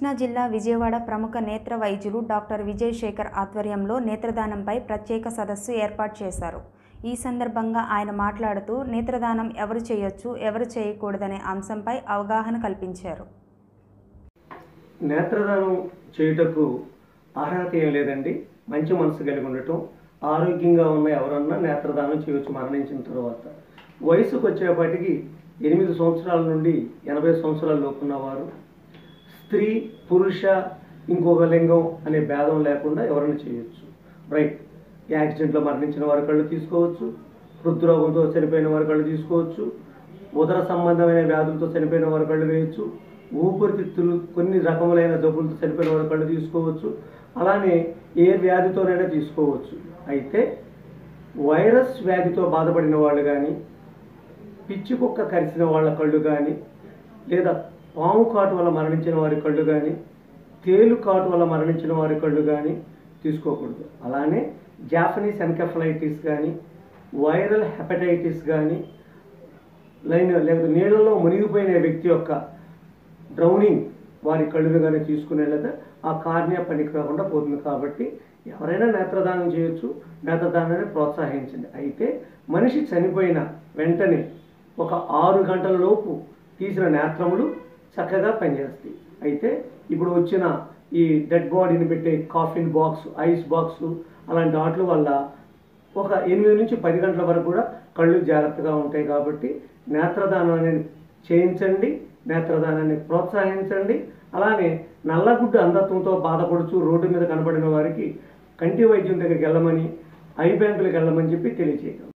కృష్ణా జిల్లా విజయవాడ ప్రముఖ నేత్ర వైద్యులు డాక్టర్ విజయ్ శేఖర్ ఆధ్వర్యంలో నేత్రదానంపై ప్రత్యేక సదస్సు ఏర్పాటు చేశారు ఈ సందర్భంగా ఆయన మాట్లాడుతూ నేత్రదానం ఎవరు చేయొచ్చు ఎవరు చేయకూడదనే అంశంపై అవగాహన కల్పించారు నేత్రదానం చేయుటకు అర్హత ఏం లేదండి మంచి మనసు కలిగి ఉండటం ఆరోగ్యంగా ఉన్న ఎవరన్నా నేత్రదానం చేయవచ్చు మరణించిన తర్వాత వయసుకు వచ్చేపాటికి ఎనిమిది సంవత్సరాల నుండి ఎనభై సంవత్సరాల లోపున్న వారు స్త్రీ పురుష ఇంకొక లింగం అనే భేదం లేకుండా ఎవరైనా చేయొచ్చు రైట్ యాక్సిడెంట్లో మరణించిన వారి కళ్ళు తీసుకోవచ్చు హృద్రోగంతో చనిపోయిన వారి కళ్ళు తీసుకోవచ్చు ఉదర సంబంధమైన వ్యాధులతో చనిపోయిన వారి కళ్ళు వేయచ్చు ఊపిరితిత్తులు కొన్ని రకములైన జబ్బులతో చనిపోయిన వారి కళ్ళు తీసుకోవచ్చు అలానే ఏ వ్యాధితోనైనా తీసుకోవచ్చు అయితే వైరస్ వ్యాధితో బాధపడిన వాళ్ళు కానీ పిచ్చి కుక్క కరిచిన వాళ్ళ కళ్ళు కానీ లేదా పాము కాటు వల్ల మరణించిన వారి కళ్ళు కానీ తేలు కాటు వల్ల మరణించిన వారి కళ్ళు కానీ తీసుకోకూడదు అలానే జాపనీస్ ఎన్కెఫలైటిస్ కానీ వైరల్ హెపటైటిస్ కానీ లైన్ లేదా నీళ్ళలో మునిగిపోయిన వ్యక్తి యొక్క డ్రౌనింగ్ వారి కళ్ళును కానీ తీసుకునే లేదా ఆ కార్నియా పనికి రాకుండా పోతుంది కాబట్టి ఎవరైనా నేత్రదానం చేయొచ్చు నేత్రదానాన్ని ప్రోత్సహించండి అయితే మనిషి చనిపోయిన వెంటనే ఒక ఆరు గంటల లోపు తీసిన నేత్రములు చక్కగా పనిచేస్తాయి అయితే ఇప్పుడు వచ్చిన ఈ డెడ్ బాడీని పెట్టే కాఫిన్ బాక్స్ ఐస్ బాక్స్ అలాంటి వాటి వల్ల ఒక ఎనిమిది నుంచి పది గంటల వరకు కూడా కళ్ళు జాగ్రత్తగా ఉంటాయి కాబట్టి నేత్రదానాన్ని చేయించండి నేత్రదానాన్ని ప్రోత్సహించండి అలానే నల్లగుడ్డు అంధత్వంతో బాధపడుచు రోడ్డు మీద కనబడిన వారికి కంటి వైద్యం దగ్గరికి వెళ్ళమని ఐ బ్యాంకులకు వెళ్ళమని చెప్పి తెలియజేయగలం